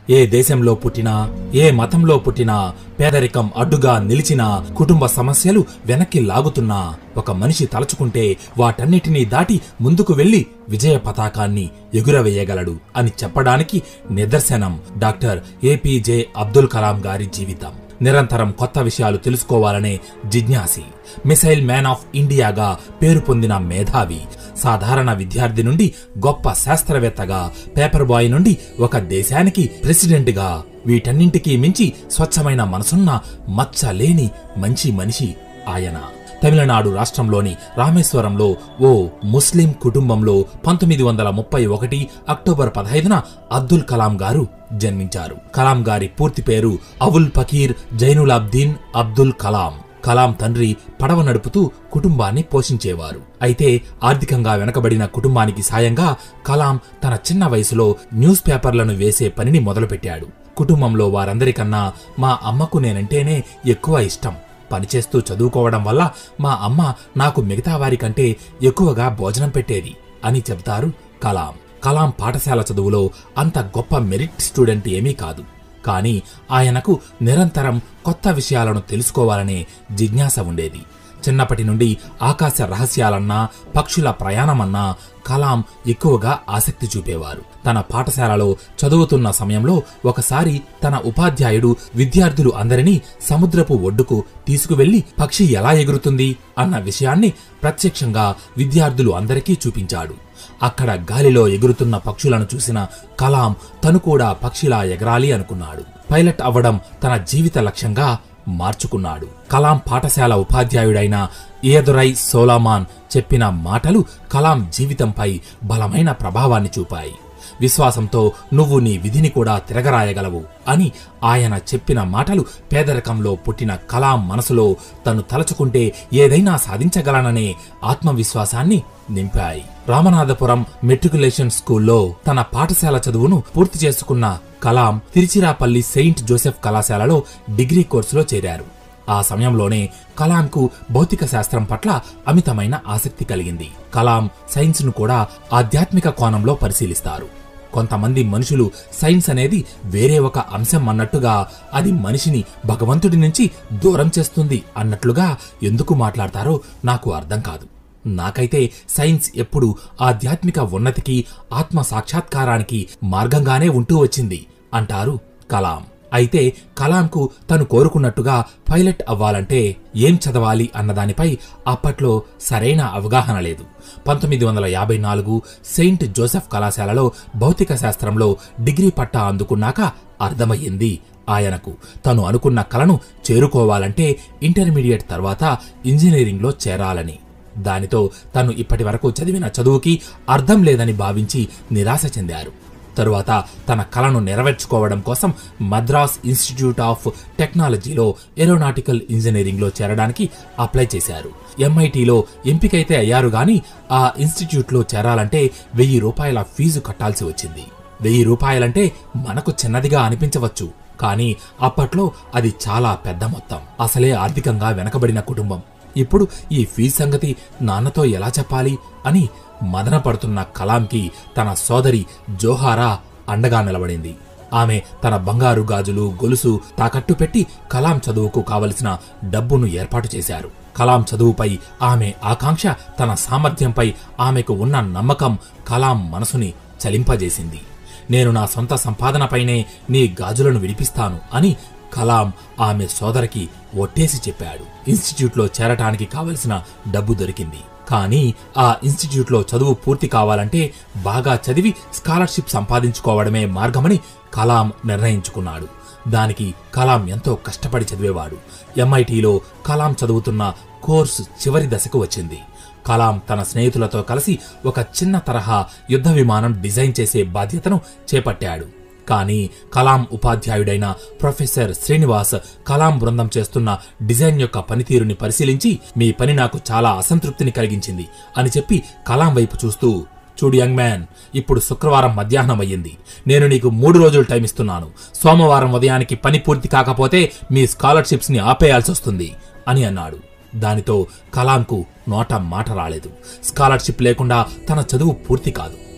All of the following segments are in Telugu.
ఏ దేశంలో పుట్టినా ఏ మతంలో పుట్టినా పేదరికం అడ్డుగా నిలిచినా కుటుంబ సమస్యలు వెనక్కి లాగుతున్నా ఒక మనిషి తలచుకుంటే వాటన్నిటినీ దాటి ముందుకు వెళ్లి విజయ పతాకాన్ని ఎగురవేయగలడు అని చెప్పడానికి నిదర్శనం డాక్టర్ ఏపీజే అబ్దుల్ కలాం గారి జీవితం నిరంతరం కొత్త విషయాలు తెలుసుకోవాలనే జిజ్ఞాసి మిసైల్ మ్యాన్ ఆఫ్ ఇండియాగా పేరు పొందిన మేధావి సాధారణ విద్యార్థి నుండి గొప్ప శాస్త్రవేత్తగా పేపర్ బాయ్ నుండి ఒక దేశానికి ప్రెసిడెంట్గా వీటన్నింటికీ మించి స్వచ్ఛమైన మనసున్న మచ్చలేని మంచి మనిషి ఆయన తమిళనాడు రాష్ట్రంలోని రామేశ్వరంలో ఓ ముస్లిం కుటుంబంలో పంతొమ్మిది వందల ముప్పై ఒకటి అక్టోబర్ పదహైదున అబ్దుల్ కలాం గారు జన్మించారు కలాం గారి పూర్తి పేరు అవుల్ ఫకీర్ జైనులాబ్దీన్ అబ్దుల్ కలాం కలాం తండ్రి పడవ నడుపుతూ కుటుంబాన్ని పోషించేవారు అయితే ఆర్థికంగా వెనకబడిన కుటుంబానికి సాయంగా కలాం తన చిన్న వయసులో న్యూస్ పేపర్లను వేసే పనిని మొదలుపెట్టాడు కుటుంబంలో వారందరికన్నా మా అమ్మకు నేనంటేనే ఎక్కువ ఇష్టం పనిచేస్తూ చదువుకోవడం వల్ల మా అమ్మ నాకు మిగతా వారికంటే ఎక్కువగా భోజనం పెట్టేది అని చెబుతారు కలాం కలాం పాఠశాల చదువులో అంత గొప్ప మెరిట్ స్టూడెంట్ ఏమీ కాదు కానీ ఆయనకు నిరంతరం కొత్త విషయాలను తెలుసుకోవాలనే జిజ్ఞాస ఉండేది చిన్నప్పటి నుండి ఆకాశ రహస్యాలన్నా పక్షుల ప్రయాణమన్నా కలాం ఎక్కువగా ఆసక్తి చూపేవారు తన పాఠశాలలో చదువుతున్న సమయంలో ఒకసారి తన ఉపాధ్యాయుడు విద్యార్థులు అందరినీ సముద్రపు ఒడ్డుకు తీసుకువెళ్లి పక్షి ఎలా ఎగురుతుంది అన్న విషయాన్ని ప్రత్యక్షంగా విద్యార్థులు అందరికీ చూపించాడు అక్కడ గాలిలో ఎగురుతున్న పక్షులను చూసిన కలాం తను కూడా పక్షిలా ఎగరాలి అనుకున్నాడు పైలట్ అవ్వడం తన జీవిత లక్ష్యంగా మార్చుకున్నాడు కలాం పాఠశాల ఉపాధ్యాయుడైన ఏదురై సోలామాన్ చెప్పిన మాటలు కలాం జీవితంపై బలమైన ప్రభావాన్ని చూపాయి విశ్వాసంతో నువ్వు నీ విధిని కూడా తిరగరాయగలవు అని ఆయన చెప్పిన మాటలు పేదరికంలో పుట్టిన కలాం మనసులో తను తలచుకుంటే ఏదైనా సాధించగలననే ఆత్మవిశ్వాసాన్ని నింపాయి రామనాథపురం మెట్రికులేషన్ స్కూల్లో తన పాఠశాల చదువును పూర్తి చేసుకున్న కలాం తిరుచిరాపల్లి సెయింట్ జోసెఫ్ కళాశాలలో డిగ్రీ కోర్సులో చేరారు ఆ సమయంలోనే కలాంకు భౌతిక శాస్త్రం పట్ల అమితమైన ఆసక్తి కలిగింది కలాం సైన్స్ ను కూడా ఆధ్యాత్మిక కోణంలో పరిశీలిస్తారు కొంతమంది మనుషులు సైన్స్ అనేది వేరే ఒక అంశం అన్నట్టుగా అది మనిషిని భగవంతుడి నుంచి దూరం చేస్తుంది అన్నట్లుగా ఎందుకు మాట్లాడతారో నాకు అర్థం కాదు నాకైతే సైన్స్ ఎప్పుడు ఆధ్యాత్మిక ఉన్నతికి ఆత్మ సాక్షాత్కారానికి మార్గంగానే ఉంటూ వచ్చింది అంటారు కలాం అయితే కలాంకు తను కోరుకున్నట్టుగా పైలట్ అవ్వాలంటే ఏం చదవాలి అన్నదానిపై అప్పట్లో సరైన అవగాహన లేదు పంతొమ్మిది వందల యాభై నాలుగు సెయింట్ జోసెఫ్ కళాశాలలో భౌతిక శాస్త్రంలో డిగ్రీ పట్టా అందుకున్నాక అర్థమయ్యింది ఆయనకు తను అనుకున్న కలను చేరుకోవాలంటే ఇంటర్మీడియట్ తర్వాత ఇంజనీరింగ్లో చేరాలని దానితో తను ఇప్పటి వరకు చదివిన చదువుకి అర్థం లేదని భావించి నిరాశ చెందారు తరువాత తన కలను నెరవేర్చుకోవడం కోసం మద్రాస్ ఇన్స్టిట్యూట్ ఆఫ్ టెక్నాలజీలో ఏరోనాటికల్ ఇంజనీరింగ్లో చేరడానికి అప్లై చేశారు ఎంఐటిలో ఎంపికైతే అయ్యారు గాని ఆ ఇన్స్టిట్యూట్లో చేరాలంటే వెయ్యి రూపాయల ఫీజు కట్టాల్సి వచ్చింది వెయ్యి రూపాయలంటే మనకు చిన్నదిగా అనిపించవచ్చు కానీ అప్పట్లో అది చాలా పెద్ద మొత్తం అసలే ఆర్థికంగా వెనకబడిన కుటుంబం ఇప్పుడు ఈ ఫీజు సంగతి నాన్నతో ఎలా చెప్పాలి అని మదన పడుతున్న కలాంకి తన సోదరి జోహారా అండగా నిలబడింది ఆమె తన బంగారు గాజులు గొలుసు తాకట్టు పెట్టి కలాం చదువుకు కావలసిన డబ్బును ఏర్పాటు చేశారు కలాం చదువుపై ఆమె ఆకాంక్ష తన సామర్థ్యంపై ఆమెకు ఉన్న నమ్మకం కలాం మనసుని చలింపజేసింది నేను నా సొంత సంపాదనపైనే నీ గాజులను విడిపిస్తాను అని కలాం ఆమె సోదరికి ఒట్టేసి చెప్పాడు ఇన్స్టిట్యూట్లో చేరటానికి కావలసిన డబ్బు దొరికింది కానీ ఆ ఇన్స్టిట్యూట్లో చదువు పూర్తి కావాలంటే బాగా చదివి స్కాలర్షిప్ సంపాదించుకోవడమే మార్గమని కలాం నిర్ణయించుకున్నాడు దానికి కలాం ఎంతో కష్టపడి చదివేవాడు ఎంఐటిలో కలాం చదువుతున్న కోర్సు చివరి దశకు వచ్చింది కలాం తన స్నేహితులతో కలిసి ఒక చిన్న తరహా యుద్ధ విమానం డిజైన్ చేసే బాధ్యతను చేపట్టాడు కానీ కలాం ఉపాధ్యాయుడైన ప్రొఫెసర్ శ్రీనివాస్ కలాం బృందం చేస్తున్న డిజైన్ యొక్క పనితీరుని పరిశీలించి మీ పని నాకు చాలా అసంతృప్తిని కలిగించింది అని చెప్పి కలాం వైపు చూస్తూ చూడు యంగ్ మ్యాన్ ఇప్పుడు శుక్రవారం మధ్యాహ్నం అయ్యింది నేను నీకు మూడు రోజులు టైం ఇస్తున్నాను సోమవారం ఉదయానికి పని పూర్తి కాకపోతే మీ స్కాలర్షిప్స్ ని ఆపేయాల్సి వస్తుంది అని అన్నాడు దానితో కలాంకు నోట మాట రాలేదు స్కాలర్షిప్ లేకుండా తన చదువు పూర్తి కాదు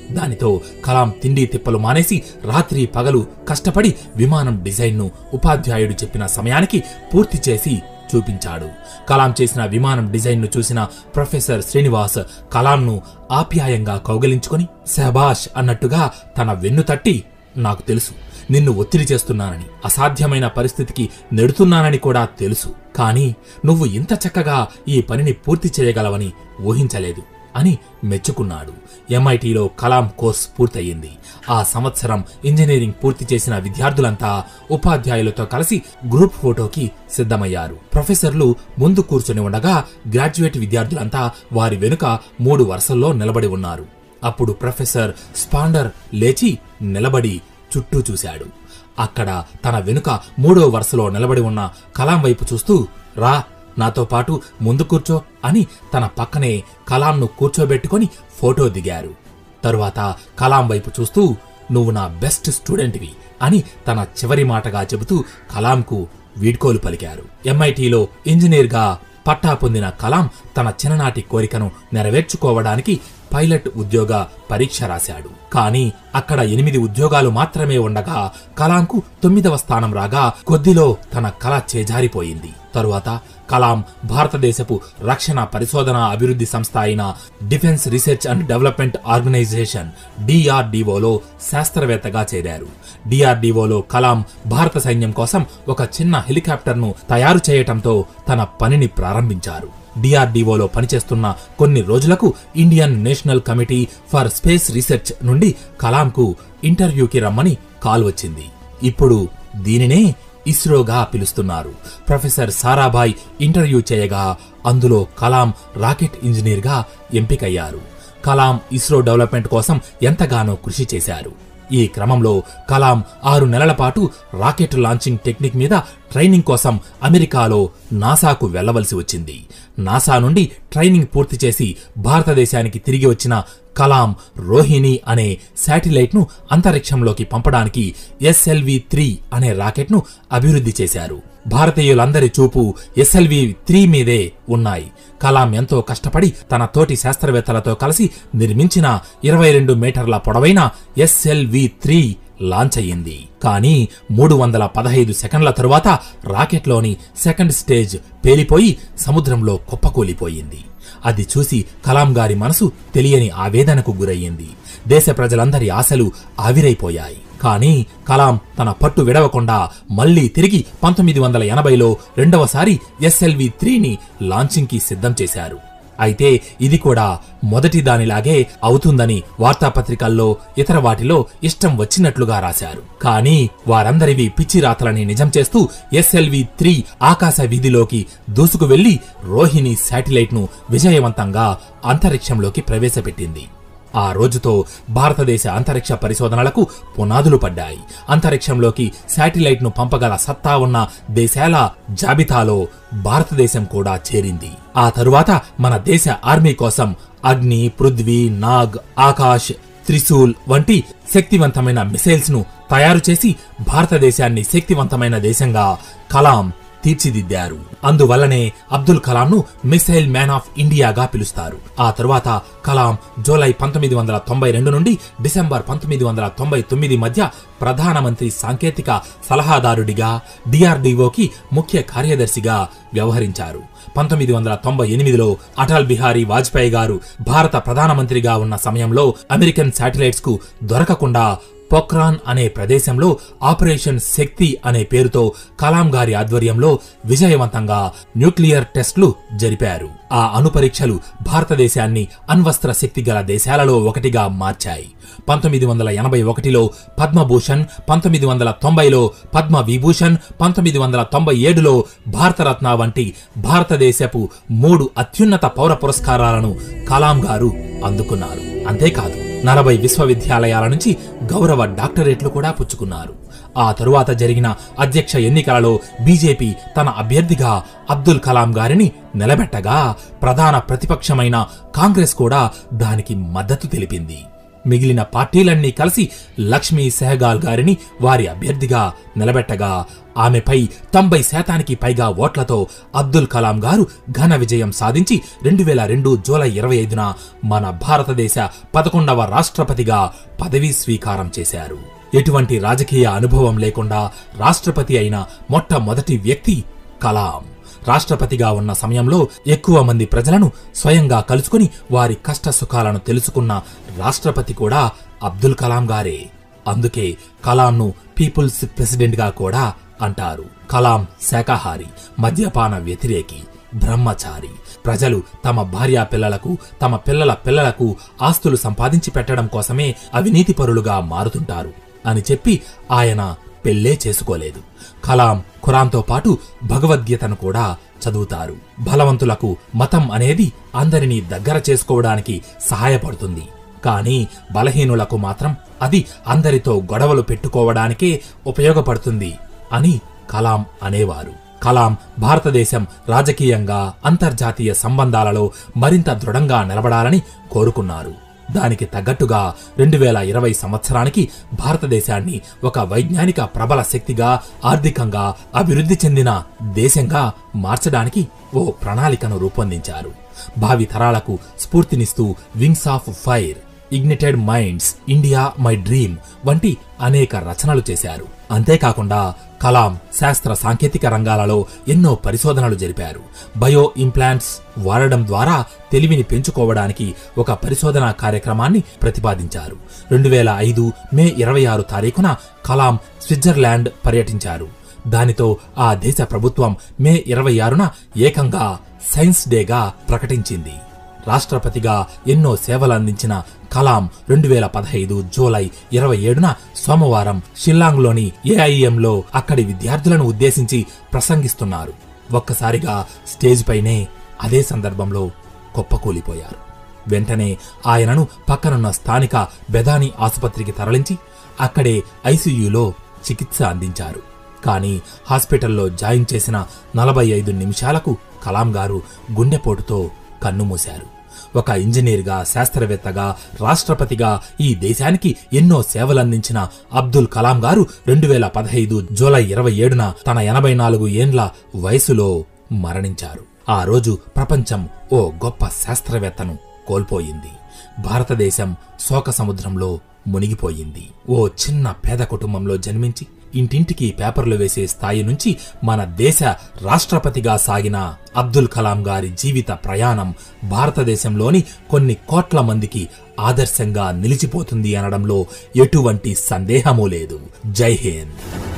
దానితో కలాం తిండి తిప్పలు మానేసి రాత్రి పగలు కష్టపడి విమానం డిజైన్ను ఉపాధ్యాయుడు చెప్పిన సమయానికి పూర్తి చేసి చూపించాడు కలాం చేసిన విమానం డిజైన్ను చూసిన ప్రొఫెసర్ శ్రీనివాస్ కలాంను ఆప్యాయంగా కౌగలించుకొని శబాష్ అన్నట్టుగా తన వెన్ను తట్టి నాకు తెలుసు నిన్ను ఒత్తిడి చేస్తున్నానని అసాధ్యమైన పరిస్థితికి నెడుతున్నానని కూడా తెలుసు కానీ నువ్వు ఇంత చక్కగా ఈ పనిని పూర్తి చేయగలవని ఊహించలేదు అని మెచ్చుకున్నాడు ఎంఐటిలో కలాం కోర్స్ పూర్తయింది ఆ సంవత్సరం ఇంజనీరింగ్ పూర్తి చేసిన విద్యార్థులంతా ఉపాధ్యాయులతో కలిసి గ్రూప్ ఫోటోకి సిద్ధమయ్యారు ప్రొఫెసర్లు ముందు కూర్చొని ఉండగా గ్రాడ్యుయేట్ విద్యార్థులంతా వారి వెనుక మూడు వరుసల్లో నిలబడి ఉన్నారు అప్పుడు ప్రొఫెసర్ స్పాండర్ లేచి నిలబడి చుట్టూ చూశాడు అక్కడ తన వెనుక మూడో వరుసలో నిలబడి ఉన్న కలాం వైపు చూస్తూ రా నాతో పాటు ముందు కూర్చో అని తన పక్కనే కలాంను కూర్చోబెట్టుకొని ఫోటో దిగారు తరువాత కలాం వైపు చూస్తూ నువ్వు నా బెస్ట్ స్టూడెంట్వి అని తన చివరి మాటగా చెబుతూ కలాంకు వీడ్కోలు పలికారు ఎంఐటిలో ఇంజనీర్గా పట్టా పొందిన కలాం తన చిన్ననాటి కోరికను నెరవేర్చుకోవడానికి పైలట్ ఉద్యోగ పరీక్ష రాశాడు కానీ అక్కడ ఎనిమిది ఉద్యోగాలు మాత్రమే ఉండగా కలాంకు తొమ్మిదవ స్థానం రాగా కొద్దిలో తన కళ చేజారిపోయింది తరువాత కలాం భారతదేశపు రక్షణ పరిశోధన అభివృద్ధి సంస్థ అయిన defence research and development organisation డిఆర్డిఓలో శాస్త్రవేత్తగా చేరారు డిఆర్డిఓలో కలాం భారత సైన్యం కోసం ఒక చిన్న హెలికాప్టర్ను తయారు చేయటంతో తన పనిని ప్రారంభించారు డిఆర్డిఓలో పనిచేస్తున్న కొన్ని రోజులకు Indian national committee for space research నుండి కలాంకు ఇంటర్వ్యూకి రమ్మని కాల్ వచ్చింది ఇప్పుడు దీనినే ఇస్రోగా పిలుస్తున్నారు ప్రొఫెసర్ సారాభాయ్ ఇంటర్వ్యూ చేయగా అందులో కలాం రాకెట్ ఇంజనీర్గా ఎంపికయ్యారు కలాం ఇస్రో డెవలప్మెంట్ కోసం ఎంతగానో కృషి చేశారు ఈ క్రమంలో కలాం ఆరు నెలల పాటు రాకెట్ లాంచింగ్ టెక్నిక్ మీద ట్రైనింగ్ కోసం అమెరికాలో నాసాకు వెళ్లవలసి వచ్చింది నాసా నుండి ట్రైనింగ్ పూర్తి చేసి భారతదేశానికి తిరిగి వచ్చిన కలాం రోహిణి అనే శాటిలైట్ ను అంతరిక్షంలోకి పంపడానికి ఎస్ఎల్వి త్రీ అనే రాకెట్ ను అభివృద్ధి చేశారు భారతీయులందరి చూపు ఎస్ఎల్వి త్రీ మీదే ఉన్నాయి కలాం ఎంతో కష్టపడి తన తోటి శాస్త్రవేత్తలతో కలిసి నిర్మించిన ఇరవై రెండు మీటర్ల పొడవైన ఎస్ఎల్వి త్రీ లాంచ్ అయ్యింది కానీ మూడు వందల పదహైదు సెకండ్ల తరువాత రాకెట్లోని సెకండ్ స్టేజ్ పేలిపోయి సముద్రంలో కుప్పకూలిపోయింది అది చూసి కలాం గారి మనసు తెలియని ఆవేదనకు గురయ్యింది దేశ ప్రజలందరి ఆశలు ఆవిరైపోయాయి కానీ కలాం తన పట్టు విడవకుండా మళ్లీ తిరిగి పంతొమ్మిది వందల ఎనభైలో రెండవసారి ఎస్ఎల్వి త్రీని లాంచింగ్కి సిద్ధం చేశారు అయితే ఇది కూడా మొదటి దానిలాగే అవుతుందని వార్తాపత్రికల్లో ఇతర వాటిలో ఇష్టం వచ్చినట్లుగా రాశారు కానీ వారందరివి పిచ్చి రాతలని నిజం చేస్తూ ఎస్ఎల్వి త్రీ ఆకాశ వీధిలోకి దూసుకు వెళ్లి రోహిణి శాటిలైట్ ను విజయవంతంగా అంతరిక్షంలోకి ప్రవేశపెట్టింది ఆ రోజుతో భారతదేశ అంతరిక్ష పరిశోధనలకు పునాదులు పడ్డాయి అంతరిక్షంలోకి శాటిలైట్ ను పంపగల సత్తా ఉన్న దేశాల జాబితాలో భారతదేశం కూడా చేరింది ఆ తరువాత మన దేశ ఆర్మీ కోసం అగ్ని పృథ్వీ నాగ్ ఆకాష్ త్రిశూల్ వంటి శక్తివంతమైన మిసైల్స్ ను తయారు చేసి భారతదేశాన్ని శక్తివంతమైన దేశంగా కలాం తీర్చిదిద్దారు అందువల్లనే అబ్దుల్ కలాంను మిసైల్ మ్యాన్ ఆఫ్ ఇండియాగా పిలుస్తారు ఆ తరువాత కలాం జూలై పంతొమ్మిది వందల తొంభై రెండు నుండి డిసెంబర్ పంతొమ్మిది వందల తొంభై తొమ్మిది మధ్య ప్రధానమంత్రి సాంకేతిక సలహాదారుడిగా డిఆర్డీఓకి ముఖ్య కార్యదర్శిగా వ్యవహరించారు పంతొమ్మిది వందల తొంభై ఎనిమిదిలో అటల్ బిహారీ వాజ్పేయి గారు భారత ప్రధానమంత్రిగా ఉన్న సమయంలో అమెరికన్ శాటిలైట్స్ కు దొరకకుండా పొక్రాన్ అనే ప్రదేశంలో ఆపరేషన్ శక్తి అనే పేరుతో కలాం గారి ఆధ్వర్యంలో విజయవంతంగా న్యూక్లియర్ టెస్టులు జరిపారు ఆ అణుపరీక్షలు భారతదేశాన్ని అణ్వస్త్ర శక్తి గల దేశాలలో ఒకటిగా మార్చాయి పంతొమ్మిది వందల ఎనభై ఒకటిలో పద్మభూషణ్ పంతొమ్మిది వందల తొంభైలో పద్మ విభూషణ్ పంతొమ్మిది వందల తొంభై ఏడులో భారతరత్న వంటి భారతదేశపు మూడు అత్యున్నత పౌర పురస్కారాలను కలాం గారు అందుకున్నారు అంతేకాదు నలభై విశ్వవిద్యాలయాల నుంచి గౌరవ డాక్టరేట్లు కూడా పుచ్చుకున్నారు ఆ తరువాత జరిగిన అధ్యక్ష ఎన్నికలలో బీజేపీ తన అభ్యర్థిగా అబ్దుల్ కలాం గారిని నిలబెట్టగా ప్రధాన ప్రతిపక్షమైన కాంగ్రెస్ కూడా దానికి మద్దతు తెలిపింది మిగిలిన పార్టీలన్నీ కలిసి లక్ష్మీ సెహగాల్ గారిని వారి అభ్యర్థిగా నిలబెట్టగా ఆమెపై తొంభై శాతానికి పైగా ఓట్లతో అబ్దుల్ కలాం గారు ఘన విజయం సాధించి రెండు వేల రెండు జూలై ఇరవై ఐదున మన భారతదేశ పదకొండవ రాష్ట్రపతిగా పదవీ స్వీకారం చేశారు ఎటువంటి రాజకీయ అనుభవం లేకుండా రాష్ట్రపతి అయిన మొట్టమొదటి వ్యక్తి కలాం రాష్ట్రపతిగా ఉన్న సమయంలో ఎక్కువ మంది ప్రజలను స్వయంగా కలుసుకుని వారి కష్ట సుఖాలను తెలుసుకున్న రాష్ట్రపతి కూడా అబ్దుల్ కలాం గారే అందుకే కలాంను పీపుల్స్ ప్రెసిడెంట్ గా కూడా అంటారు కలాం శాకాహారి మద్యపాన వ్యతిరేకి బ్రహ్మచారి ప్రజలు తమ భార్యా పిల్లలకు తమ పిల్లల పిల్లలకు ఆస్తులు సంపాదించి పెట్టడం కోసమే అవినీతి పరులుగా మారుతుంటారు అని చెప్పి ఆయన పెళ్ళే చేసుకోలేదు కలాం ఖురాన్తో పాటు భగవద్గీతను కూడా చదువుతారు బలవంతులకు మతం అనేది అందరినీ దగ్గర చేసుకోవడానికి సహాయపడుతుంది కానీ బలహీనులకు మాత్రం అది అందరితో గొడవలు పెట్టుకోవడానికే ఉపయోగపడుతుంది అని కలాం అనేవారు కలాం భారతదేశం రాజకీయంగా అంతర్జాతీయ సంబంధాలలో మరింత దృఢంగా నిలబడాలని కోరుకున్నారు దానికి తగ్గట్టుగా రెండు వేల ఇరవై సంవత్సరానికి భారతదేశాన్ని ఒక వైజ్ఞానిక ప్రబల శక్తిగా ఆర్థికంగా అభివృద్ధి చెందిన దేశంగా మార్చడానికి ఓ ప్రణాళికను రూపొందించారు భావి తరాలకు స్ఫూర్తినిస్తూ wings of fire ignited minds India my dream వంటి అనేక రచనలు చేశారు అంతేకాకుండా కలాం శాస్త్ర సాంకేతిక రంగాలలో ఎన్నో పరిశోధనలు జరిపారు బయో ఇంప్లాంట్స్ వాడడం ద్వారా తెలివిని పెంచుకోవడానికి ఒక పరిశోధనా కార్యక్రమాన్ని ప్రతిపాదించారు రెండు వేల ఐదు మే ఇరవై ఆరు తారీఖున కలాం స్విట్జర్లాండ్ పర్యటించారు దానితో ఆ దేశ ప్రభుత్వం మే ఇరవై ఆరున ఏకంగా సైన్స్ డేగా ప్రకటించింది రాష్ట్రపతిగా ఎన్నో సేవలందించిన కలాం రెండు వేల పదహైదు జూలై ఇరవై ఏడున సోమవారం షిల్లాంగ్లోని ఏఐఎంలో అక్కడి విద్యార్థులను ఉద్దేశించి ప్రసంగిస్తున్నారు ఒక్కసారిగా స్టేజ్ పైనే అదే సందర్భంలో కుప్పకూలిపోయారు వెంటనే ఆయనను పక్కనున్న స్థానిక బెదాని ఆసుపత్రికి తరలించి అక్కడే ఐసీయూలో చికిత్స అందించారు కానీ హాస్పిటల్లో జాయిన్ చేసిన నలభై ఐదు నిమిషాలకు కలాం గారు గుండెపోటుతో కన్నుమూశారు ఒక ఇంజనీర్గా శాస్త్రవేత్తగా రాష్ట్రపతిగా ఈ దేశానికి ఎన్నో సేవలందించిన అబ్దుల్ కలాం గారు రెండు వేల పదహైదు జూలై ఇరవై ఏడున తన ఎనభై నాలుగు ఏండ్ల వయసులో మరణించారు ఆ రోజు ప్రపంచం ఓ గొప్ప శాస్త్రవేత్తను కోల్పోయింది భారతదేశం శోక సముద్రంలో మునిగిపోయింది ఓ చిన్న పేద కుటుంబంలో జన్మించి ఇంటింటికి పేపర్లు వేసే స్థాయి నుంచి మన దేశ రాష్ట్రపతిగా సాగిన అబ్దుల్ కలాం గారి జీవిత ప్రయాణం భారతదేశంలోని కొన్ని కోట్ల మందికి ఆదర్శంగా నిలిచిపోతుంది అనడంలో ఎటువంటి సందేహమూ లేదు జై హింద్